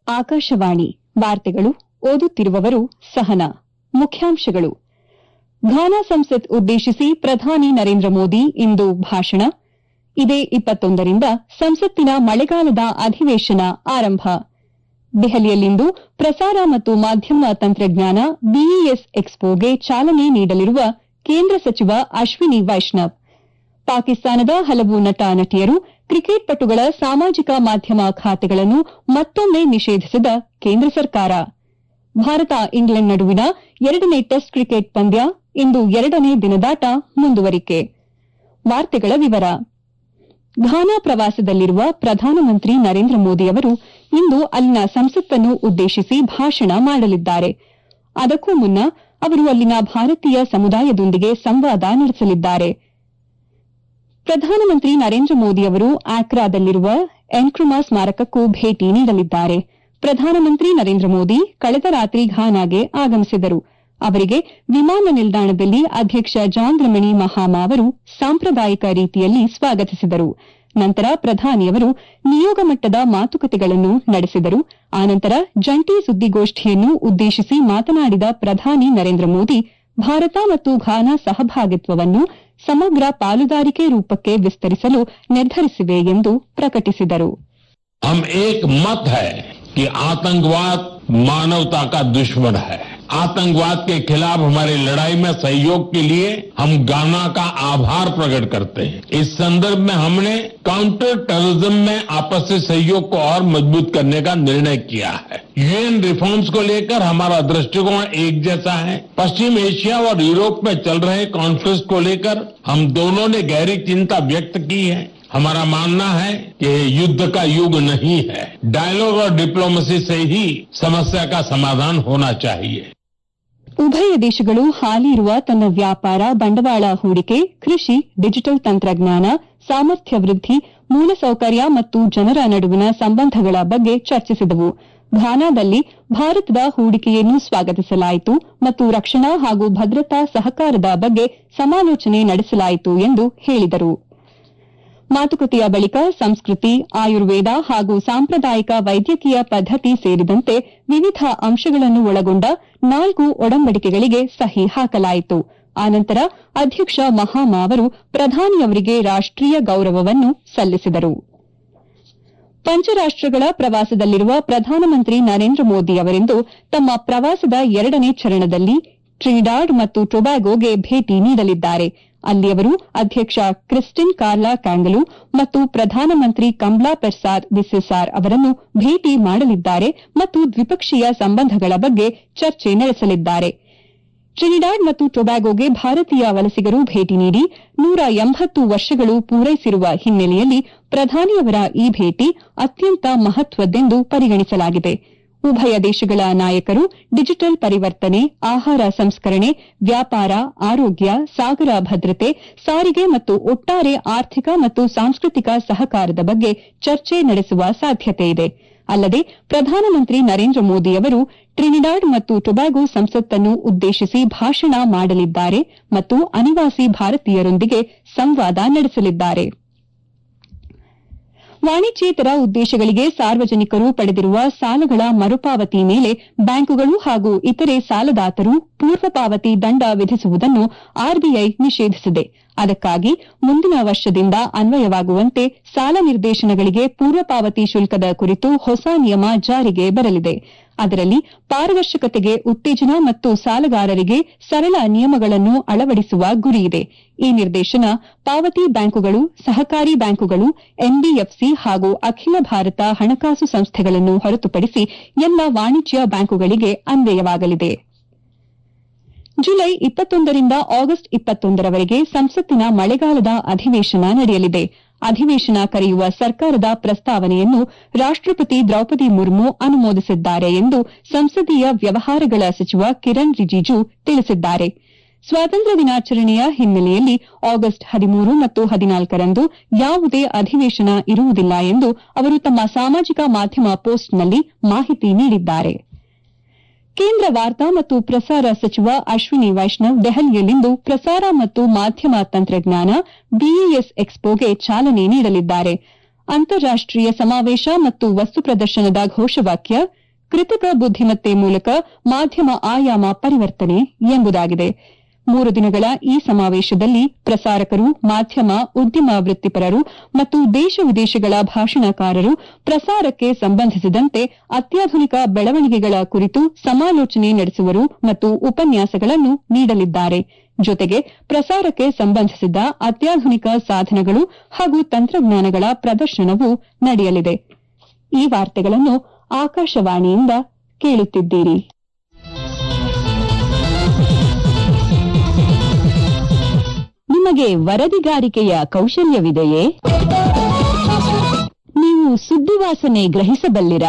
ಆಕಾಶವಾಣಿ ವಾರ್ತೆಗಳು ಓದುತ್ತಿರುವವರು ಸಹನಾ ಮುಖ್ಯಾಂಶಗಳು ಘಾನಾ ಸಂಸತ್ ಉದ್ದೇಶಿಸಿ ಪ್ರಧಾನಿ ನರೇಂದ್ರ ಮೋದಿ ಇಂದು ಭಾಷಣ ಇದೇ ಇಪ್ಪತ್ತೊಂದರಿಂದ ಸಂಸತ್ತಿನ ಮಳೆಗಾಲದ ಅಧಿವೇಶನ ಆರಂಭ ದೆಹಲಿಯಲ್ಲಿಂದು ಪ್ರಸಾರ ಮತ್ತು ಮಾಧ್ಯಮ ತಂತ್ರಜ್ಞಾನ ಬಿಇಎಸ್ ಎಕ್ಸ್ಪೋಗೆ ಚಾಲನೆ ನೀಡಲಿರುವ ಕೇಂದ್ರ ಸಚಿವ ಅಶ್ವಿನಿ ವೈಷ್ಣವ್ ಪಾಕಿಸ್ತಾನದ ಹಲವು ನಟ ನಟಿಯರು ಕ್ರಿಕೆಟ್ ಪಟುಗಳ ಸಾಮಾಜಿಕ ಮಾಧ್ಯಮ ಖಾತೆಗಳನ್ನು ಮತ್ತೊಮ್ಮೆ ನಿಷೇಧಿಸಿದ ಕೇಂದ್ರ ಸರ್ಕಾರ ಭಾರತ ಇಂಗ್ಲೆಂಡ್ ನಡುವಿನ ಎರಡನೇ ಟೆಸ್ಟ್ ಕ್ರಿಕೆಟ್ ಪಂದ್ಯ ಇಂದು ಎರಡನೇ ದಿನದಾಟ ಮುಂದುವರಿಕೆ ವಾರ್ತೆಗಳ ವಿವರ ಘಾನಾ ಪ್ರವಾಸದಲ್ಲಿರುವ ಪ್ರಧಾನಮಂತ್ರಿ ನರೇಂದ್ರ ಮೋದಿ ಅವರು ಇಂದು ಅಲ್ಲಿನ ಸಂಸತ್ತನ್ನು ಉದ್ದೇಶಿಸಿ ಭಾಷಣ ಮಾಡಲಿದ್ದಾರೆ ಅದಕ್ಕೂ ಮುನ್ನ ಅವರು ಅಲ್ಲಿನ ಭಾರತೀಯ ಸಮುದಾಯದೊಂದಿಗೆ ಸಂವಾದ ನಡೆಸಲಿದ್ದಾರೆ ಪ್ರಧಾನಮಂತ್ರಿ ನರೇಂದ್ರ ಮೋದಿ ಅವರು ಆಕ್ರಾದಲ್ಲಿರುವ ಎನ್ಕ್ರುಮಾ ಸ್ಮಾರಕಕ್ಕೂ ಭೇಟಿ ನೀಡಲಿದ್ದಾರೆ ಪ್ರಧಾನಮಂತ್ರಿ ನರೇಂದ್ರ ಮೋದಿ ಕಳೆದ ರಾತ್ರಿ ಘಾನಾಗೆ ಆಗಮಿಸಿದರು ಅವರಿಗೆ ವಿಮಾನ ನಿಲ್ದಾಣದಲ್ಲಿ ಅಧ್ಯಕ್ಷ ಜಾನ್ ದ್ರಮಣಿ ಮಹಾಮಾ ಅವರು ಸಾಂಪ್ರದಾಯಿಕ ರೀತಿಯಲ್ಲಿ ಸ್ವಾಗತಿಸಿದರು ನಂತರ ಪ್ರಧಾನಿಯವರು ನಿಯೋಗ ಮಟ್ಟದ ಮಾತುಕತೆಗಳನ್ನು ನಡೆಸಿದರು ಆನಂತರ ಜಂಟಿ ಸುದ್ದಿಗೋಷ್ಠಿಯನ್ನು ಉದ್ದೇಶಿಸಿ ಮಾತನಾಡಿದ ಪ್ರಧಾನಿ ನರೇಂದ್ರ ಮೋದಿ ಭಾರತ ಮತ್ತು ಘಾನಾ ಸಹಭಾಗಿತ್ವವನ್ನು ಸಮಗ್ರ ಪಾಲುದಾರಿಕೆ ರೂಪಕ್ಕೆ ವಿಸ್ತರಿಸಲು ನಿರ್ಧರಿಸಿವೆ ಎಂದು ಪ್ರಕಟಿಸಿದರು हम एक मत है कि आतंकवाद मानवता का दुश्मन है आतंकवाद के खिलाफ हमारी लड़ाई में सहयोग के लिए हम गाना का आभार प्रकट करते हैं इस संदर्भ में हमने काउंटर टेररिज्म में आपसी सहयोग को और मजबूत करने का निर्णय किया है यूएन रिफॉर्म्स को लेकर हमारा दृष्टिकोण एक जैसा है पश्चिम एशिया और यूरोप में चल रहे कॉन्फ्लिक्ट को लेकर हम दोनों ने गहरी चिंता व्यक्त की है हमारा मानना है कि ये युद्ध का युग नहीं है डायलॉग और डिप्लोमेसी से ही समस्या का समाधान होना चाहिए ಉಭಯ ದೇಶಗಳು ಹಾಲಿ ಇರುವ ತನ್ನ ವ್ಯಾಪಾರ ಬಂಡವಾಳ ಹೂಡಿಕೆ ಕೃಷಿ ಡಿಜಿಟಲ್ ತಂತ್ರಜ್ಞಾನ ಸಾಮರ್ಥ್ಯ ವೃದ್ಧಿ ಮೂಲಸೌಕರ್ಯ ಮತ್ತು ಜನರ ನಡುವಿನ ಸಂಬಂಧಗಳ ಬಗ್ಗೆ ಚರ್ಚಿಸಿದವು ಘಾನಾದಲ್ಲಿ ಭಾರತದ ಹೂಡಿಕೆಯನ್ನು ಸ್ವಾಗತಿಸಲಾಯಿತು ಮತ್ತು ರಕ್ಷಣಾ ಹಾಗೂ ಭದ್ರತಾ ಸಹಕಾರದ ಬಗ್ಗೆ ಸಮಾಲೋಚನೆ ನಡೆಸಲಾಯಿತು ಎಂದು ಹೇಳಿದರು ಮಾತುಕತೆಯ ಬಳಿಕ ಸಂಸ್ಕೃತಿ ಆಯುರ್ವೇದ ಹಾಗೂ ಸಾಂಪ್ರದಾಯಿಕ ವೈದ್ಯಕೀಯ ಪದ್ದತಿ ಸೇರಿದಂತೆ ವಿವಿಧ ಅಂಶಗಳನ್ನು ಒಳಗೊಂಡ ನಾಲ್ಕು ಒಡಂಬಡಿಕೆಗಳಿಗೆ ಸಹಿ ಹಾಕಲಾಯಿತು ಆನಂತರ ಅಧ್ಯಕ್ಷ ಮಹಾಮಾ ಅವರು ಪ್ರಧಾನಿಯವರಿಗೆ ರಾಷ್ಟೀಯ ಗೌರವವನ್ನು ಸಲ್ಲಿಸಿದರು ಪಂಚರಾಷ್ಟಗಳ ಪ್ರವಾಸದಲ್ಲಿರುವ ಪ್ರಧಾನಮಂತ್ರಿ ನರೇಂದ್ರ ಮೋದಿ ಅವರಿಂದು ತಮ್ಮ ಪ್ರವಾಸದ ಎರಡನೇ ಚರಣದಲ್ಲಿ ಟ್ರಿನಿಡಾಡ್ ಮತ್ತು ಟೊಬ್ಯಾಗೊಗೆ ಭೇಟಿ ನೀಡಲಿದ್ದಾರೆ ಅಲ್ಲಿ ಅವರು ಅಧ್ಯಕ್ಷ ಕ್ರಿಸ್ಟಿನ್ ಕಾರ್ಲಾ ಕ್ಯಾಂಗಲು ಮತ್ತು ಪ್ರಧಾನಮಂತ್ರಿ ಕಮ್ಲಾ ಪೆರ್ಸಾದ್ ಬಿಸ್ಸೆಸಾರ್ ಅವರನ್ನು ಭೇಟಿ ಮಾಡಲಿದ್ದಾರೆ ಮತ್ತು ದ್ವಿಪಕ್ಷೀಯ ಸಂಬಂಧಗಳ ಬಗ್ಗೆ ಚರ್ಚೆ ನಡೆಸಲಿದ್ದಾರೆ ಟ್ರಿನಿಡಾಡ್ ಮತ್ತು ಟೊಬ್ಯಾಗೊಗೆ ಭಾರತೀಯ ವಲಸಿಗರು ಭೇಟಿ ನೀಡಿ ನೂರ ಎಂಬತ್ತು ವರ್ಷಗಳು ಪೂರೈಸಿರುವ ಹಿನ್ನೆಲೆಯಲ್ಲಿ ಪ್ರಧಾನಿಯವರ ಈ ಭೇಟಿ ಅತ್ಯಂತ ಮಹತ್ವದ್ದೆಂದು ಪರಿಗಣಿಸಲಾಗಿದೆ ಉಭಯ ದೇಶಗಳ ನಾಯಕರು ಡಿಜಿಟಲ್ ಪರಿವರ್ತನೆ ಆಹಾರ ಸಂಸ್ಕರಣೆ ವ್ಯಾಪಾರ ಆರೋಗ್ಯ ಸಾಗರ ಭದ್ರತೆ ಸಾರಿಗೆ ಮತ್ತು ಒಟ್ಟಾರೆ ಆರ್ಥಿಕ ಮತ್ತು ಸಾಂಸ್ಕೃತಿಕ ಸಹಕಾರದ ಬಗ್ಗೆ ಚರ್ಚೆ ನಡೆಸುವ ಸಾಧ್ಯತೆಯಿದೆ ಅಲ್ಲದೆ ಪ್ರಧಾನಮಂತ್ರಿ ನರೇಂದ್ರ ಮೋದಿ ಅವರು ಟ್ರಿನಿಡಾಡ್ ಮತ್ತು ಟೊಬ್ಯಾಗೊ ಸಂಸತ್ತನ್ನು ಉದ್ದೇಶಿಸಿ ಭಾಷಣ ಮಾಡಲಿದ್ದಾರೆ ಮತ್ತು ಅನಿವಾಸಿ ಭಾರತೀಯರೊಂದಿಗೆ ಸಂವಾದ ನಡೆಸಲಿದ್ದಾರೆ ವಾಣಿಜ್ಯೇತರ ಉದ್ದೇಶಗಳಿಗೆ ಸಾರ್ವಜನಿಕರು ಪಡೆದಿರುವ ಸಾಲಗಳ ಮರುಪಾವತಿ ಮೇಲೆ ಬ್ಯಾಂಕುಗಳು ಹಾಗೂ ಇತರೆ ಸಾಲದಾತರು ಪೂರ್ವ ಪಾವತಿ ದಂಡ ವಿಧಿಸುವುದನ್ನು ಆರ್ಬಿಐ ನಿಷೇಧಿಸಿದೆ ಅದಕ್ಕಾಗಿ ಮುಂದಿನ ವರ್ಷದಿಂದ ಅನ್ವಯವಾಗುವಂತೆ ಸಾಲ ನಿರ್ದೇಶನಗಳಿಗೆ ಪೂರ್ವ ಪಾವತಿ ಶುಲ್ಕದ ಕುರಿತು ಹೊಸ ನಿಯಮ ಜಾರಿಗೆ ಬರಲಿದೆ ಅದರಲ್ಲಿ ಪಾರದರ್ಶಕತೆಗೆ ಉತ್ತೇಜನ ಮತ್ತು ಸಾಲಗಾರರಿಗೆ ಸರಳ ನಿಯಮಗಳನ್ನು ಅಳವಡಿಸುವ ಗುರಿಯಿದೆ ಈ ನಿರ್ದೇಶನ ಪಾವತಿ ಬ್ಯಾಂಕುಗಳು ಸಹಕಾರಿ ಬ್ಯಾಂಕುಗಳು ಎನ್ಬಿಎಫ್ಸಿ ಹಾಗೂ ಅಖಿಲ ಭಾರತ ಹಣಕಾಸು ಸಂಸ್ಥೆಗಳನ್ನು ಹೊರತುಪಡಿಸಿ ಎಲ್ಲ ವಾಣಿಜ್ಯ ಬ್ಯಾಂಕುಗಳಿಗೆ ಅನ್ವಯವಾಗಲಿದೆ ಜುಲೈ ಇಪ್ಪತ್ತೊಂದರಿಂದ ಆಗಸ್ಟ್ ಇಪ್ಪತ್ತೊಂದರವರೆಗೆ ಸಂಸತ್ತಿನ ಮಳೆಗಾಲದ ಅಧಿವೇಶನ ನಡೆಯಲಿದೆ ಅಧಿವೇಶನ ಕರೆಯುವ ಸರ್ಕಾರದ ಪ್ರಸ್ತಾವನೆಯನ್ನು ರಾಷ್ಟಪತಿ ದ್ರೌಪದಿ ಮುರ್ಮು ಅನುಮೋದಿಸಿದ್ದಾರೆ ಎಂದು ಸಂಸದೀಯ ವ್ಯವಹಾರಗಳ ಸಚಿವ ಕಿರಣ್ ರಿಜಿಜು ತಿಳಿಸಿದ್ದಾರೆ ಸ್ವಾತಂತ್ರ್ಯ ದಿನಾಚರಣೆಯ ಹಿನ್ನೆಲೆಯಲ್ಲಿ ಆಗಸ್ಟ್ ಹದಿಮೂರು ಮತ್ತು ಹದಿನಾಲ್ಕರಂದು ಯಾವುದೇ ಅಧಿವೇಶನ ಇರುವುದಿಲ್ಲ ಎಂದು ಅವರು ತಮ್ಮ ಸಾಮಾಜಿಕ ಮಾಧ್ಯಮ ಪೋಸ್ಟ್ನಲ್ಲಿ ಮಾಹಿತಿ ನೀಡಿದ್ದಾರೆ ಕೇಂದ್ರ ವಾರ್ತಾ ಮತ್ತು ಪ್ರಸಾರ ಸಚಿವ ಅಶ್ವಿನಿ ವೈಷ್ಣವ್ ದೆಹಲಿಯಲ್ಲಿಂದು ಪ್ರಸಾರ ಮತ್ತು ಮಾಧ್ಯಮ ತಂತ್ರಜ್ಞಾನ ಬಿಇಎಸ್ ಎಕ್ಸ್ಪೋಗೆ ಚಾಲನೆ ನೀಡಲಿದ್ದಾರೆ ಅಂತಾರಾಷ್ಟೀಯ ಸಮಾವೇಶ ಮತ್ತು ವಸ್ತು ಪ್ರದರ್ಶನದ ಘೋಷವಾಕ್ಯ ಕೃತಕ ಬುದ್ದಿಮತ್ತೆ ಮೂಲಕ ಮಾಧ್ಯಮ ಆಯಾಮ ಪರಿವರ್ತನೆ ಎಂಬುದಾಗಿದೆ ಮೂರು ದಿನಗಳ ಈ ಸಮಾವೇಶದಲ್ಲಿ ಪ್ರಸಾರಕರು ಮಾಧ್ಯಮ ಉದ್ಯಮ ವೃತ್ತಿಪರರು ಮತ್ತು ದೇಶ ವಿದೇಶಗಳ ಭಾಷಣಕಾರರು ಪ್ರಸಾರಕ್ಕೆ ಸಂಬಂಧಿಸಿದಂತೆ ಅತ್ಯಾಧುನಿಕ ಬೆಳವಣಿಗೆಗಳ ಕುರಿತು ಸಮಾಲೋಚನೆ ನಡೆಸುವರು ಮತ್ತು ಉಪನ್ಯಾಸಗಳನ್ನು ನೀಡಲಿದ್ದಾರೆ ಜೊತೆಗೆ ಪ್ರಸಾರಕ್ಕೆ ಸಂಬಂಧಿಸಿದ ಅತ್ಯಾಧುನಿಕ ಸಾಧನಗಳು ಹಾಗೂ ತಂತ್ರಜ್ಞಾನಗಳ ಪ್ರದರ್ಶನವೂ ನಡೆಯಲಿದೆ ಈ ವಾರ್ತೆಗಳನ್ನು ಆಕಾಶವಾಣಿಯಿಂದ ಕೇಳುತ್ತಿದ್ದೀರಿ ನಿಮಗೆ ವರದಿಗಾರಿಕೆಯ ಕೌಶಲ್ಯವಿದೆಯೇ ನೀವು ಸುದ್ದಿವಾಸನೆ ಗ್ರಹಿಸಬಲ್ಲಿರಾ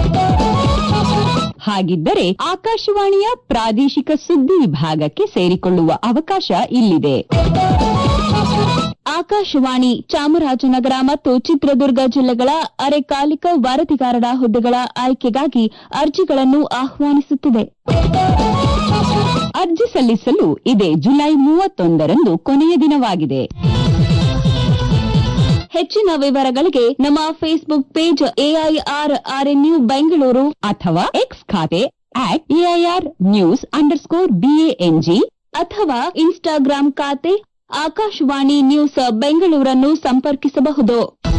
ಹಾಗಿದ್ದರೆ ಆಕಾಶವಾಣಿಯ ಪ್ರಾದೇಶಿಕ ಸುದ್ದಿ ವಿಭಾಗಕ್ಕೆ ಸೇರಿಕೊಳ್ಳುವ ಅವಕಾಶ ಇಲ್ಲಿದೆ ಆಕಾಶವಾಣಿ ಚಾಮರಾಜನಗರ ಮತ್ತು ಚಿತ್ರದುರ್ಗ ಜಿಲ್ಲೆಗಳ ಅರೆಕಾಲಿಕ ವರದಿಗಾರರ ಹುದ್ದೆಗಳ ಆಯ್ಕೆಗಾಗಿ ಅರ್ಜಿಗಳನ್ನು ಆಹ್ವಾನಿಸುತ್ತಿದೆ ಅರ್ಜಿ ಸಲ್ಲಿಸಲು ಇದೇ ಜುಲೈ ಮೂವತ್ತೊಂದರಂದು ಕೊನೆಯ ದಿನವಾಗಿದೆ ಹೆಚ್ಚಿನ ವಿವರಗಳಿಗೆ ನಮ್ಮ Facebook page AIR RNU Bengaluru ಅಥವಾ ಎಕ್ಸ್ ಖಾತೆ at AIR news underscore BANG ಅಥವಾ ಇನ್ಸ್ಟಾಗ್ರಾಂ ಖಾತೆ ಆಕಾಶವಾಣಿ ನ್ಯೂಸ್ ಬೆಂಗಳೂರನ್ನು ಸಂಪರ್ಕಿಸಬಹುದು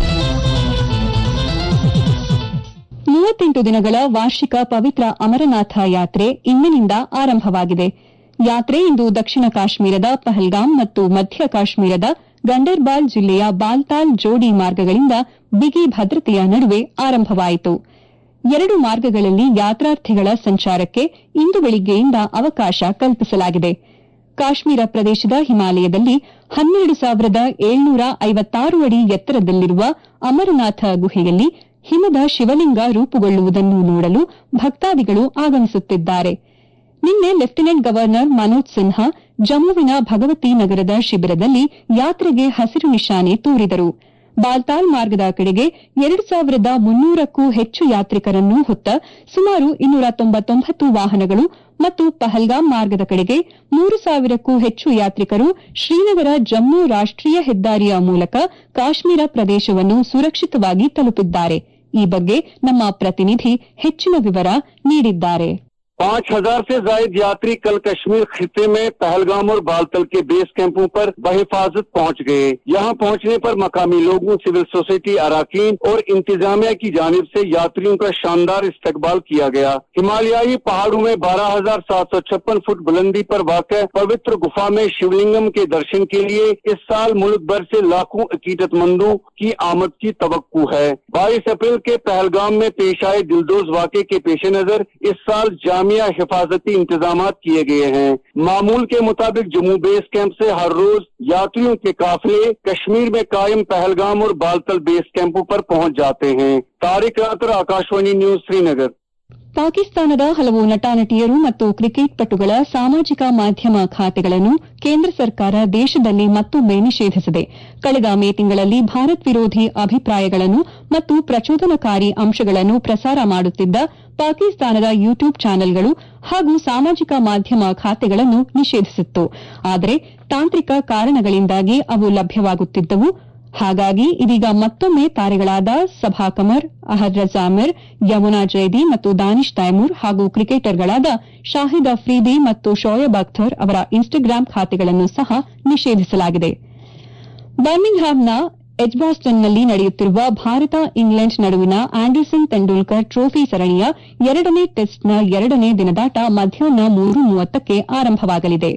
ಮೂವತ್ತೆಂಟು ದಿನಗಳ ವಾರ್ಷಿಕ ಪವಿತ್ರ ಅಮರನಾಥ ಯಾತ್ರೆ ಇಂದಿನಿಂದ ಆರಂಭವಾಗಿದೆ ಯಾತ್ರೆ ಇಂದು ದಕ್ಷಿಣ ಕಾಶ್ಮೀರದ ಪಹಲ್ಗಾಮ್ ಮತ್ತು ಮಧ್ಯ ಕಾಶ್ಮೀರದ ಗಂಡರ್ಬಾಲ್ ಜಿಲ್ಲೆಯ ಬಾಲ್ತಾಲ್ ಜೋಡಿ ಮಾರ್ಗಗಳಿಂದ ಬಿಗಿ ಭದ್ರತೆಯ ನಡುವೆ ಆರಂಭವಾಯಿತು ಎರಡು ಮಾರ್ಗಗಳಲ್ಲಿ ಯಾತ್ರಾರ್ಥಿಗಳ ಸಂಚಾರಕ್ಕೆ ಇಂದು ಬೆಳಿಗ್ಗೆಯಿಂದ ಅವಕಾಶ ಕಲ್ಪಿಸಲಾಗಿದೆ ಕಾಶ್ಮೀರ ಪ್ರದೇಶದ ಹಿಮಾಲಯದಲ್ಲಿ ಹನ್ನೆರಡು ಸಾವಿರದ ಏಳ್ನೂರ ಐವತ್ತಾರು ಅಡಿ ಎತ್ತರದಲ್ಲಿರುವ ಅಮರನಾಥ ಗುಹೆಯಲ್ಲಿ ಹಿಮದ ಶಿವಲಿಂಗ ರೂಪುಗೊಳ್ಳುವುದನ್ನು ನೋಡಲು ಭಕ್ತಾದಿಗಳು ಆಗಮಿಸುತ್ತಿದ್ದಾರೆ ನಿನ್ನೆ ಲೆಫ್ಟಿನೆಂಟ್ ಗವರ್ನರ್ ಮನೋಜ್ ಸಿನ್ಹಾ ಜಮ್ಮುವಿನ ಭಗವತಿ ನಗರದ ಶಿಬಿರದಲ್ಲಿ ಯಾತ್ರೆಗೆ ಹಸಿರು ನಿಶಾನೆ ತೋರಿದರು ಬಾಲ್ತಾಲ್ ಮಾರ್ಗದ ಕಡೆಗೆ ಎರಡು ಸಾವಿರದ ಮುನ್ನೂರಕ್ಕೂ ಹೆಚ್ಚು ಯಾತ್ರಿಕರನ್ನು ಹೊತ್ತ ಸುಮಾರು ಇನ್ನೂರ ತೊಂಬತ್ತೊಂಬತ್ತು ವಾಹನಗಳು ಮತ್ತು ಪಹಲ್ಗಾಮ್ ಮಾರ್ಗದ ಕಡೆಗೆ ಮೂರು ಸಾವಿರಕ್ಕೂ ಹೆಚ್ಚು ಯಾತ್ರಿಕರು ಶ್ರೀನಗರ ಜಮ್ಮು ರಾಷ್ಟೀಯ ಹೆದ್ದಾರಿಯ ಮೂಲಕ ಕಾಶ್ಮೀರ ಪ್ರದೇಶವನ್ನು ಸುರಕ್ಷಿತವಾಗಿ ತಲುಪಿದ್ದಾರೆ ಈ ಬಗ್ಗೆ ನಮ್ಮ ಪ್ರತಿನಿಧಿ ಹೆಚ್ಚಿನ ವಿವರ ನೀಡಿದ್ದಾರೆ पाँच हजार से जायद यात्री कल कश्मीर खिते में पहलगाम और बालतल के बेस कैंपों पर बहिफाजत पहुंच गए यहां पहुंचने पर मकामी लोगों सिविल सोसाइटी अराकीन और इंतजामिया की जानिब से यात्रियों का शानदार इस्तकबाल किया गया हिमालयाई पहाड़ों में बारह हजार सात सौ छप्पन फुट बुलंदी पर वाक़ पवित्र गुफा में शिवलिंगम के दर्शन के लिए इस साल मुल्क भर से लाखों अकीदतमंदों की आमद की तवक्कू है बाईस अप्रैल के पहलगाम में पेश आए दिलदोज वाक़े के पेश नजर इस साल जामिया हिफाजती इंतजाम किए गए हैं मामूल के मुताबिक जम्मू बेस कैंप से हर रोज यात्रियों के काफिले कश्मीर में कायम पहलगाम और बालतल बेस कैंपों पर पहुंच जाते हैं तारिक रात्र आकाशवाणी न्यूज श्रीनगर ಪಾಕಿಸ್ತಾನದ ಹಲವು ನಟಾನಟಿಯರು ಮತ್ತು ಕ್ರಿಕೆಟ್ ಪಟುಗಳ ಸಾಮಾಜಿಕ ಮಾಧ್ಯಮ ಖಾತೆಗಳನ್ನು ಕೇಂದ್ರ ಸರ್ಕಾರ ದೇಶದಲ್ಲಿ ಮತ್ತೊಮ್ಮೆ ನಿಷೇಧಿಸಿದೆ ಕಳೆದ ಮೇ ತಿಂಗಳಲ್ಲಿ ಭಾರತ್ ವಿರೋಧಿ ಅಭಿಪ್ರಾಯಗಳನ್ನು ಮತ್ತು ಪ್ರಚೋದನಕಾರಿ ಅಂಶಗಳನ್ನು ಪ್ರಸಾರ ಮಾಡುತ್ತಿದ್ದ ಪಾಕಿಸ್ತಾನದ ಯೂಟ್ಯೂಬ್ ಚಾನೆಲ್ಗಳು ಹಾಗೂ ಸಾಮಾಜಿಕ ಮಾಧ್ಯಮ ಖಾತೆಗಳನ್ನು ನಿಷೇಧಿಸಿತ್ತು ಆದರೆ ತಾಂತ್ರಿಕ ಕಾರಣಗಳಿಂದಾಗಿ ಅವು ಲಭ್ಯವಾಗುತ್ತಿದ್ದವು ಹಾಗಾಗಿ ಇದೀಗ ಮತ್ತೊಮ್ಮೆ ತಾರೆಗಳಾದ ಸಭಾ ಕಮರ್ ಅಹದ್ ರಜಾಮಿರ್ ಯಮುನಾ ಜೈದಿ ಮತ್ತು ದಾನಿಶ್ ತೈಮೂರ್ ಹಾಗೂ ಕ್ರಿಕೆಟರ್ಗಳಾದ ಶಾಹಿದ್ ಅಫ್ರೀದಿ ಮತ್ತು ಶೋಯಬ್ ಅಖ್ತರ್ ಅವರ ಇನ್ಸ್ಟಾಗ್ರಾಂ ಖಾತೆಗಳನ್ನು ಸಹ ನಿಷೇಧಿಸಲಾಗಿದೆ ಬರ್ಮಿಂಗ್ಹ್ಯಾಮ್ನ ಎಜ್ಬಾಸ್ಟನ್ನಲ್ಲಿ ನಡೆಯುತ್ತಿರುವ ಭಾರತ ಇಂಗ್ಲೆಂಡ್ ನಡುವಿನ ಆಂಡರ್ಸನ್ ತೆಂಡೂಲ್ಕರ್ ಟ್ರೋಫಿ ಸರಣಿಯ ಎರಡನೇ ಟೆಸ್ಟ್ನ ಎರಡನೇ ದಿನದಾಟ ಮಧ್ಯಾಹ್ನ ಮೂರು ಮೂವತ್ತಕ್ಕೆ ಆರಂಭವಾಗಲಿದೆ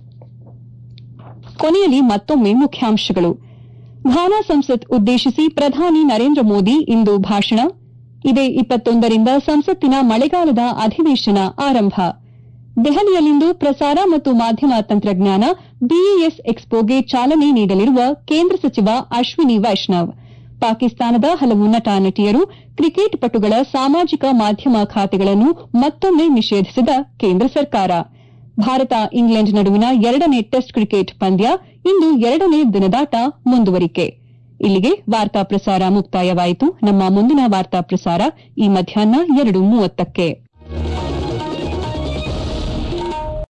ಕೊನೆಯಲ್ಲಿ ಮತ್ತೊಮ್ಮೆ ಮುಖ್ಯಾಂಶಗಳು ಘಾನಾ ಸಂಸತ್ ಉದ್ದೇಶಿಸಿ ಪ್ರಧಾನಿ ನರೇಂದ್ರ ಮೋದಿ ಇಂದು ಭಾಷಣ ಇದೇ ಇಪ್ಪತ್ತೊಂದರಿಂದ ಸಂಸತ್ತಿನ ಮಳೆಗಾಲದ ಅಧಿವೇಶನ ಆರಂಭ ದೆಹಲಿಯಲ್ಲಿಂದು ಪ್ರಸಾರ ಮತ್ತು ಮಾಧ್ಯಮ ತಂತ್ರಜ್ಞಾನ ಬಿಇಎಸ್ ಎಕ್ಸ್ಪೋಗೆ ಚಾಲನೆ ನೀಡಲಿರುವ ಕೇಂದ್ರ ಸಚಿವ ಅಶ್ವಿನಿ ವೈಷ್ಣವ್ ಪಾಕಿಸ್ತಾನದ ಹಲವು ನಟ ನಟಿಯರು ಕ್ರಿಕೆಟ್ ಪಟುಗಳ ಸಾಮಾಜಿಕ ಮಾಧ್ಯಮ ಖಾತೆಗಳನ್ನು ಮತ್ತೊಮ್ಮೆ ನಿಷೇಧಿಸಿದ ಕೇಂದ್ರ ಸರ್ಕಾರ ಭಾರತ ಇಂಗ್ಲೆಂಡ್ ನಡುವಿನ ಎರಡನೇ ಟೆಸ್ಟ್ ಕ್ರಿಕೆಟ್ ಪಂದ್ಯ ಇಂದು ಎರಡನೇ ದಿನದಾಟ ಮುಂದುವರಿಕೆ ಇಲ್ಲಿಗೆ ವಾರ್ತಾ ಪ್ರಸಾರ ಮುಕ್ತಾಯವಾಯಿತು ನಮ್ಮ ಮುಂದಿನ ವಾರ್ತಾ ಪ್ರಸಾರ ಈ ಮಧ್ಯಾಹ್ನ ಎರಡು ಮೂವತ್ತಕ್ಕೆ